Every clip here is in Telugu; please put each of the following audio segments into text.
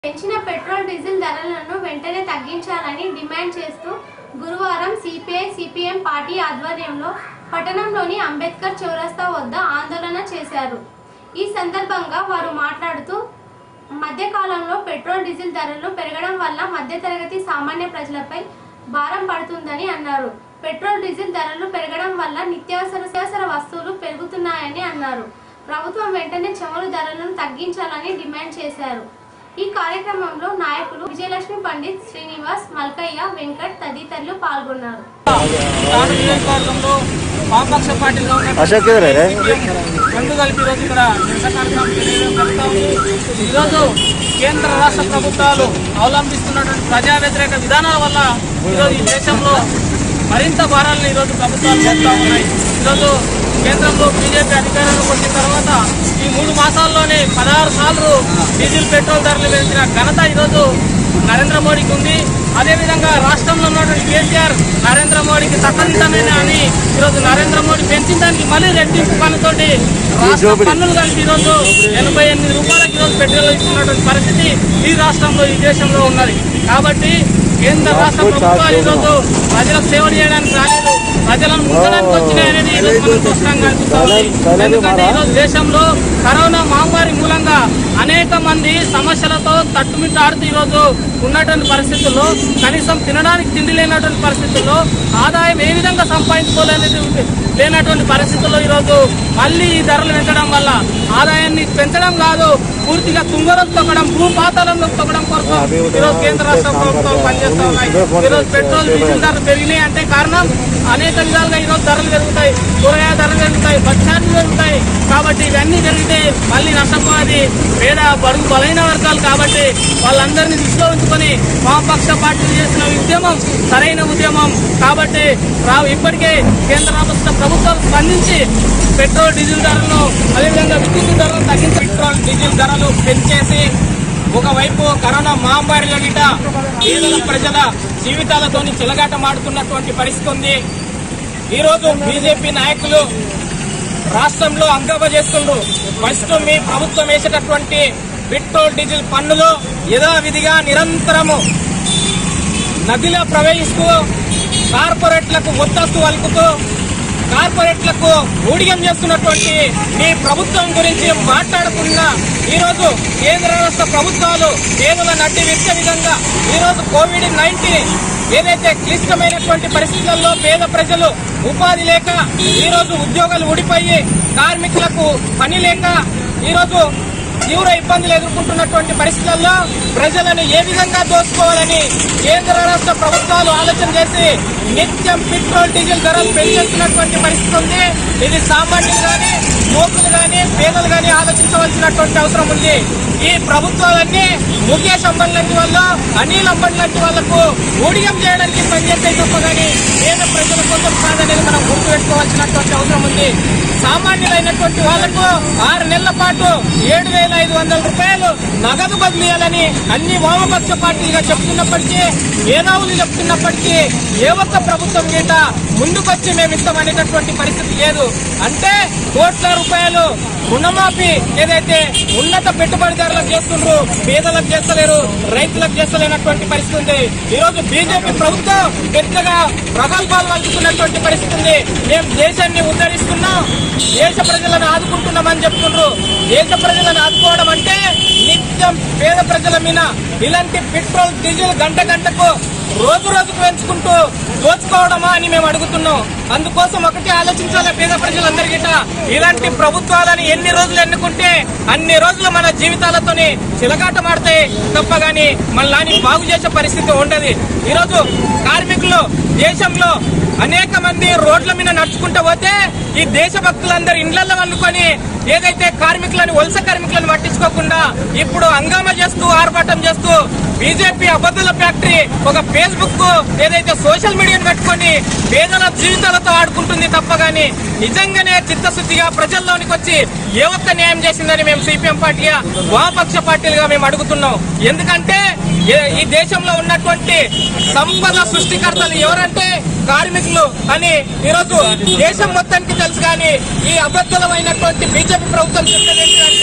పెంచిన పెట్రోల్ డీజిల్ ధరలను వెంటనే తగ్గించాలని డిమాండ్ చేస్తూ గురువారం సిపిఐ సిపిఎం పార్టీ ఆధ్వర్యంలో పట్టణంలోని అంబేద్కర్ చౌరస్తా వద్ద ఆందోళన చేశారు ఈ సందర్భంగా వారు మాట్లాడుతూ మధ్యకాలంలో పెట్రోల్ డీజిల్ ధరలు పెరగడం వల్ల మధ్యతరగతి సామాన్య ప్రజలపై భారం పడుతుందని అన్నారు పెట్రోల్ డీజిల్ ధరలు పెరగడం వల్ల నిత్యావసర నిత్యావసర వస్తువులు పెరుగుతున్నాయని అన్నారు ప్రభుత్వం వెంటనే చమురు ధరలను తగ్గించాలని డిమాండ్ చేశారు ఈ కార్యక్రమంలో నాయకులు విజయలక్ష్మి పండిత్ శ్రీనివాస్ మల్కయ్య వెంకట్ తదితరులు పాల్గొన్నారు తాను నియోజకవర్గంలో వామపక్ష పార్టీలో ఉన్న అశోక్ ఎవరే? రెండు కలిపి ఈరోజు ఇక్కడ నిరసన కార్యక్రమం తెలియజేయడం జరుగుతా ఉంది ఈరోజు కేంద్ర రాష్ట్ర ప్రభుత్వాలు అవలంబిస్తున్నటువంటి ప్రజా వ్యతిరేక విధానాల వల్ల ఈరోజు ఈ దేశంలో మరింత భారాలను ఈరోజు ప్రభుత్వాలు మోపుతా ఉన్నాయి ఈరోజు కేంద్రంలో బీజేపీ అధికారంలోకి వచ్చిన తర్వాత ఈ మూడు మాసాల్లోనే పదహారు సార్లు డీజిల్ పెట్రోల్ ధరలు పెంచిన ఘనత ఈరోజు నరేంద్ర మోడీకి ఉంది అదేవిధంగా రాష్ట్రంలో ఉన్నటువంటి కేసీఆర్ నరేంద్ర మోడీకి తతంతమైన అని ఈరోజు నరేంద్ర మోడీ పెంచిన దానికి మళ్ళీ రెట్టింపు పన్నుతోటి రాష్ట్ర పన్నులు కలిపి ఈరోజు ఎనభై ఎనిమిది రూపాయలకి ఈరోజు పెట్రోల్ ఇస్తున్నటువంటి పరిస్థితి ఈ రాష్ట్రంలో ఈ దేశంలో ఉన్నది కాబట్టి కేంద్ర రాష్ట్ర ప్రభుత్వాలు ఈరోజు ప్రజలకు సేవ చేయడానికి రాలేదు ప్రజలను ముంచడానికి వచ్చినాయి అనేది ఈరోజు మనకు స్పష్టంగా అనిపిస్తుంది ఎందుకంటే ఈరోజు దేశంలో కరోనా మహమ్మారి మూలంగా అనేక మంది సమస్యలతో తట్టుమిట్టాడుతూ ఈరోజు ఉన్నటువంటి పరిస్థితుల్లో కనీసం తినడానికి తిండి లేనటువంటి పరిస్థితుల్లో ఆదాయం ఏ విధంగా సంపాదించుకోలేనటువంటి లేనటువంటి పరిస్థితుల్లో ఈరోజు మళ్ళీ ఈ ధరలు పెంచడం వల్ల ఆదాయాన్ని పెంచడం కాదు పూర్తిగా తుంగరం తొక్కడం భూపాతాలంలో తొక్కడం కోసం ఈరోజు కేంద్ర రాష్ట్ర ప్రభుత్వాలు పనిచేస్తా ఉన్నాయి ఈరోజు పెట్రోల్ డీజిల్ ధరలు పెరిగినాయి అంటే కారణం అనేక విధాలుగా ఈరోజు ధరలు పెరుగుతాయి కూరగాయ ధరలు పెరుగుతాయి బస్ ఛార్జీలు పెరుగుతాయి కాబట్టి ఇవన్నీ పెరిగితే మళ్ళీ నష్టపోయేది పేద బడుగు బలైన వర్గాలు కాబట్టి వాళ్ళందరినీ దృష్టిలో ఉంచుకొని వామపక్ష పార్టీలు చేసిన ఉద్యమం సరైన ఉద్యమం కాబట్టి రా- ఇప్పటికే కేంద్ర రాష్ట్ర ప్రభుత్వాలు స్పందించి పెట్రోల్ డీజిల్ ధరలను అదేవిధంగా విద్యుత్ ధరలను తగ్గించి పెట్రోల్ డీజిల్ ధరలు పెంచేసి ఒకవైపు కరోనా మహమ్మారిలో గిట పేదల ప్రజల జీవితాలతోని చిలగాటమాడుతున్నటువంటి పరిస్థితి ఉంది ఈరోజు బీజేపీ నాయకులు రాష్ట్రంలో అంగవ చేస్తుండ్రు ఫస్ట్ మీ ప్రభుత్వం వేసేటటువంటి పెట్రోల్ డీజిల్ పన్నులు యథావిధిగా నిరంతరము నదిలో ప్రవేశిస్తూ కార్పొరేట్లకు ఒత్తస్తు వలుకుతూ కార్పొరేట్లకు ఊడిగం చేస్తున్నటువంటి మీ ప్రభుత్వం గురించి మాట్లాడకుండా ఈరోజు కేంద్ర రాష్ట్ర ప్రభుత్వాలు పేదల నడ్డి విచ్చే విధంగా ఈరోజు కోవిడ్ నైన్టీన్ ఏదైతే క్లిష్టమైనటువంటి పరిస్థితుల్లో పేద ప్రజలు ఉపాధి లేక ఈరోజు ఉద్యోగాలు ఊడిపోయి కార్మికులకు పని లేక ఈరోజు తీవ్ర ఇబ్బందులు ఎదుర్కొంటున్నటువంటి పరిస్థితుల్లో ప్రజలను ఏ విధంగా దోచుకోవాలని కేంద్ర రాష్ట్ర ప్రభుత్వాలు ఆలోచన చేసి నిత్యం పెట్రోల్ డీజిల్ ధరలు పెంచేస్తున్నటువంటి పరిస్థితి ఉంది ఇది సామాన్యులు గాని యువకులు గాని పేదలు గాని ఆలోచించవలసినటువంటి అవసరం ఉంది ఈ ప్రభుత్వాలన్నీ ముఖేష్ అంబానీ లాంటి వాళ్ళు అనిల్ అంబానీ లాంటి వాళ్లకు ఊడిగం చేయడానికి పనిచేస్తే తప్ప గానీ పేద ప్రజల కోసం కాదనేది మనం గుర్తుపెట్టుకోవాల్సినటువంటి అవసరం ఉంది సామాన్యులైనటువంటి వాళ్లకు ఆరు నెలల పాటు ఏడు వేల ఐదు వందల రూపాయలు నగదు బదిలీయాలని అన్ని వామపక్ష పార్టీలుగా చెప్తున్నప్పటికీ మేధావులు చెప్తున్నప్పటికీ ఏ ఒక్క ప్రభుత్వం గీట ముందుకొచ్చి మేము ఇస్తామనేటటువంటి పరిస్థితి లేదు అంటే కోట్ల రూపాయలు రుణమాఫీ ఏదైతే ఉన్నత పెట్టుబడిదారులకు చేస్తుండ్రు పేదలకు చేస్తలేరు రైతులకు చేస్తలేనటువంటి పరిస్థితి ఉంది ఈ రోజు బీజేపీ ప్రభుత్వం పెద్దగా ప్రగల్భాలు వలుకుతున్నటువంటి పరిస్థితి ఉంది మేము దేశాన్ని ఉద్ధరిస్తున్నాం దేశ ప్రజలను ఆదుకుంటున్నామని చెప్తుండ్రు దేశ ప్రజలను ఆదుకోవడం అంటే నిత్యం పేద ప్రజల మీద ఇలాంటి పెట్రోల్ డీజిల్ గంట గంటకు రోజు రోజుకు పెంచుకుంటూ దోచుకోవడమా అని మేము అడుగుతున్నాం అందుకోసం ఒకటి ఆలోచించాలి పేద ప్రజలందరికీ ఇలాంటి ప్రభుత్వాలను ఎన్ని రోజులు ఎన్నుకుంటే అన్ని రోజులు మన జీవితాలతోని చిలగాటమాడతాయి తప్ప గాని మనల్ని బాగు చేసే పరిస్థితి ఉండదు ఈరోజు కార్మికులు దేశంలో అనేక మంది రోడ్ల మీద నడుచుకుంటూ పోతే ఈ దేశభక్తులందరూ ఇండ్లలో వండుకొని ఏదైతే కార్మికులను వలస కార్మికులను పట్టించుకోకుండా ఇప్పుడు హంగామా చేస్తూ ఆర్భాటం చేస్తూ బీజేపీ అబద్దుల ఫ్యాక్టరీ ఒక ఫేస్బుక్ ఏదైతే సోషల్ మీడియాను పెట్టుకొని పేదల జీవితాలతో ఆడుకుంటుంది తప్ప గాని నిజంగానే చిత్తశుద్ధిగా ప్రజల్లోనికి వచ్చి ఏ ఒక్క న్యాయం చేసిందని మేము సిపిఎం పార్టీగా వామపక్ష పార్టీలుగా మేము అడుగుతున్నాం ఎందుకంటే ఏ- ఈ దేశంలో ఉన్నటువంటి సంపద సృష్టికర్తలు ఎవరంటే కార్మికులు అని ఈరోజు దేశం మొత్తానికి తెలుసు కానీ ఈ అబద్ధమైనటువంటి బీజేపీ ప్రభుత్వం చెప్పేది ఏంటంటే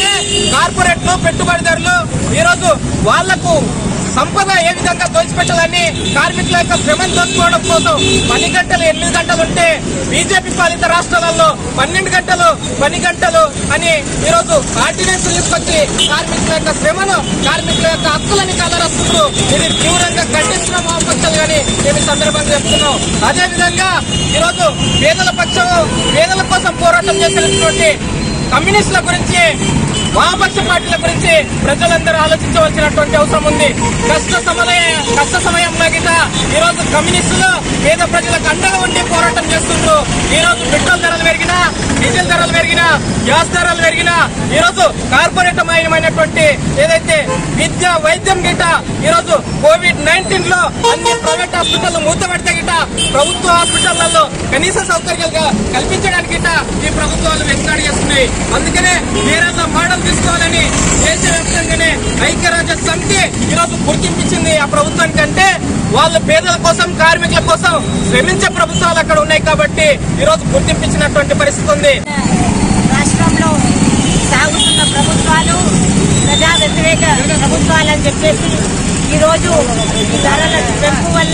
ఎందుకంటే కార్పొరేట్లు పెట్టుబడిదారులు ఈరోజు వాళ్లకు సంపద ఏ విధంగా దోచిపెట్టాలని కార్మికుల యొక్క శ్రమను దోచుకోవడం కోసం పని గంటలు ఎనిమిది గంటలు ఉంటే బీజేపీ పాలిత రాష్ట్రాలలో పన్నెండు గంటలు పని గంటలు అని ఈరోజు ఆర్డినెన్స్ తీసుకొచ్చి కార్మికుల యొక్క శ్రమను కార్మికుల యొక్క హక్కులని కలరస్తున్నారు ఇది తీవ్రంగా ఖండిస్తున్న వామపక్షాలు కానీ మేము ఈ సందర్భంగా చెప్తున్నాం అదే విధంగా ఈరోజు పేదల పక్షం పేదల కోసం పోరాటం చేసినటువంటి కమ్యూనిస్టుల గురించి వామపక్ష పార్టీల గురించి ప్రజలందరూ ఆలోచించవలసినటువంటి అవసరం ఉంది కష్ట సమయ కష్ట సమయంలో గిట ఈ రోజు కమ్యూనిస్టులు పేద ప్రజలకు అండగా ఉండి పోరాటం చేస్తుండ్రు ఈ రోజు పెట్రోల్ ధరలు పెరిగినా డీజిల్ ధరలు పెరిగినా గ్యాస్ ధరలు పెరిగినా ఈ రోజు కార్పొరేట్ మయమైనటువంటి ఏదైతే విద్య వైద్యం గిట ఈ రోజు కోవిడ్ నైన్టీన్ లో అన్ని ప్రైవేట్ హాస్పిటల్ మూతపెడితే గిట ప్రభుత్వ హాస్పిటళ్లలో కనీస సౌకర్యాలుగా కల్పించడానికి గిట ఈ ప్రభుత్వాలు వెనుకాడు చేస్తున్నాయి అందుకనే కేరళ మోడల్ తీసుకోవాలని దేశవ్యాప్తంగానే ఐక్యరాజ్య సమితి ఈరోజు గుర్తింపించింది ఆ ప్రభుత్వానికి అంటే వాళ్ళు పేదల కోసం కార్మికుల కోసం శ్రమించే ప్రభుత్వాలు అక్కడ ఉన్నాయి కాబట్టి ఈరోజు గుర్తింపించినటువంటి పరిస్థితి ఉంది రాష్ట్రంలో సాగుతున్న ప్రభుత్వాలు ప్రజా వ్యతిరేక ప్రభుత్వాలని చెప్పేసి ఈరోజు ఈ ధరల పెంపు వల్ల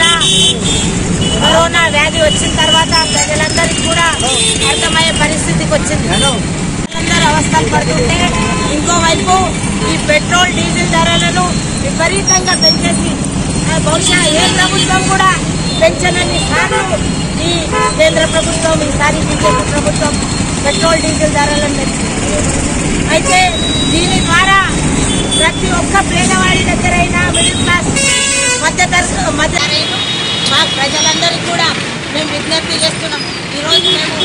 కరోనా వ్యాధి వచ్చిన తర్వాత ప్రజలందరికీ కూడా అర్థమయ్యే పరిస్థితికి వచ్చింది అందరూ అవస్థలు పడుతుంటే ఇంకోవైపు ఈ పెట్రోల్ డీజిల్ ధరలను విపరీతంగా పెంచేసి ఆ, బహుశా ఏ ప్రభుత్వం కూడా పెంచనన్ని సార్లు ఈ కేంద్ర ప్రభుత్వం ఈసారి బీజేపీ ప్రభుత్వం పెట్రోల్ డీజిల్ ధరలను పెంచింది అయితే దీని ద్వారా ప్రతి ఒక్క పేదవాడి దగ్గరైనా మిడిల్ క్లాస్ మధ్య తరగతి మధ్య మా ప్రజలందరికీ కూడా మేము విజ్ఞప్తి చేస్తున్నాం ఈరోజు మేము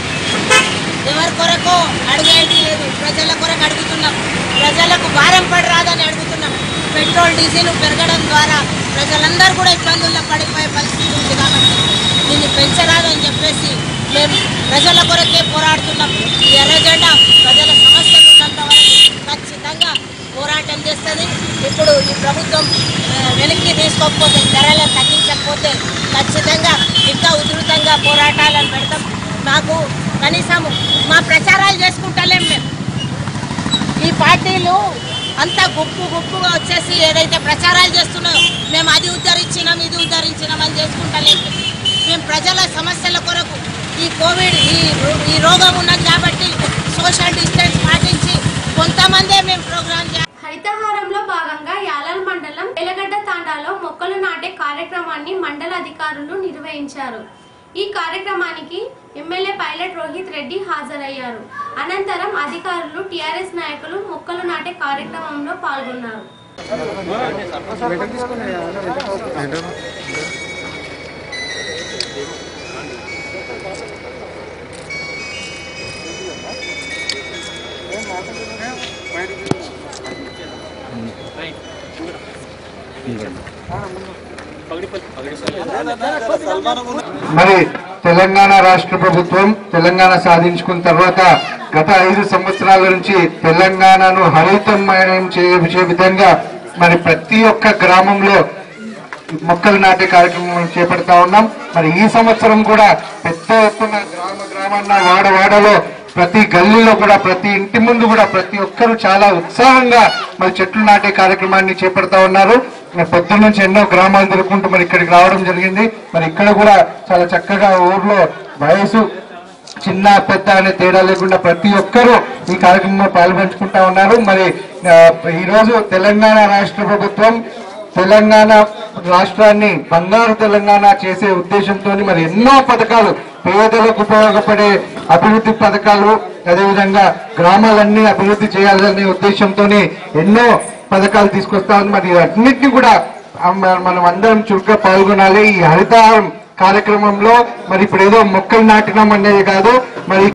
ఎవరి కొరకు అడిగేది లేదు ప్రజల కొరకు అడుగుతున్నాం ప్రజలకు భారం పడరాదని అడుగుతున్నాం పెట్రోల్ డీజిల్ పెరగడం ద్వారా ప్రజలందరూ కూడా ఇబ్బందుల్లో పడిపోయే పరిస్థితి ఉంది కాబట్టి దీన్ని పెంచరాదని చెప్పేసి మేము ప్రజల కొరకే పోరాడుతున్నాం ఈ ఎర్రజెండా ప్రజల సమస్యలు ఉన్నంత వరకు ఖచ్చితంగా పోరాటం చేస్తుంది ఇప్పుడు ఈ ప్రభుత్వం ఆ, వెనక్కి తీసుకోకపోతే ధరలను తగ్గించకపోతే ఖచ్చితంగా ఇంకా ఉధృతంగా పోరాటాలను పెడతాం మాకు కనీసం మా ప్రచారాలు చేసుకుంటలేం మేము ఈ పార్టీలు అంతా గుప్పు గుప్పుగా వచ్చేసి ఏదైతే ప్రచారాలు చేస్తున్నాయో మేము అది ఉద్ధరించినాం ఇది ఉద్ధరించినాం అని చేసుకుంటలేం మేము ప్రజల సమస్యల కొరకు ఈ కోవిడ్ ఈ రో- ఈ రోగం ఉన్నది కాబట్టి సోషల్ డిస్టెన్స్ పాటించి కొంతమందే మేము ప్రోగ్రామ్ చేయాలి హరితహారంలో భాగంగా యాలల్ మండలం ఎలగడ్డ తాండాలో మొక్కలు నాటే కార్యక్రమాన్ని మండల అధికారులు నిర్వహించారు ఈ కార్యక్రమానికి ఎమ్మెల్యే పైలట్ రోహిత్ రెడ్డి హాజరయ్యారు అనంతరం అధికారులు టీఆర్ఎస్ నాయకులు మొక్కలు నాటే కార్యక్రమంలో పాల్గొన్నారు మరి తెలంగాణ రాష్ట్ర ప్రభుత్వం తెలంగాణ సాధించుకున్న తర్వాత గత ఐదు సంవత్సరాల నుంచి తెలంగాణను హరితమయం చేసే విధంగా మరి ప్రతి ఒక్క గ్రామంలో మొక్కలు నాటే కార్యక్రమం చేపడతా ఉన్నాం మరి ఈ సంవత్సరం కూడా పెద్ద ఎత్తున గ్రామ గ్రామాన్న వాడ వాడలో ప్రతి గల్లీలో కూడా ప్రతి ఇంటి ముందు కూడా ప్రతి ఒక్కరూ చాలా ఉత్సాహంగా మరి చెట్లు నాటే కార్యక్రమాన్ని చేపడతా ఉన్నారు మరి పొద్దున్న నుంచి ఎన్నో గ్రామాలు తిరుగుకుంటూ మరి ఇక్కడికి రావడం జరిగింది మరి ఇక్కడ కూడా చాలా చక్కగా ఊర్లో వయసు చిన్న పెద్ద అనే తేడా లేకుండా ప్రతి ఒక్కరూ ఈ కార్యక్రమంలో పాల్పంచుకుంటా ఉన్నారు మరి ఆ, ఈ రోజు తెలంగాణ రాష్ట్ర ప్రభుత్వం తెలంగాణ రాష్ట్రాన్ని బంగారు తెలంగాణ చేసే ఉద్దేశంతో మరి ఎన్నో పథకాలు పేదలకు ఉపయోగపడే అభివృద్ధి పథకాలు అదేవిధంగా గ్రామాలన్నీ అభివృద్ధి చేయాలనే ఉద్దేశంతో ఎన్నో పథకాలు తీసుకొస్తా ఉంది మరి అన్నిటిని కూడా ఆ, మ- మనం అందరం చురుగ్గా పాల్గొనాలి ఈ హరితహారం కార్యక్రమంలో మరి ఇప్పుడు ఏదో మొక్కలు నాటినాం అనేది కాదు మరి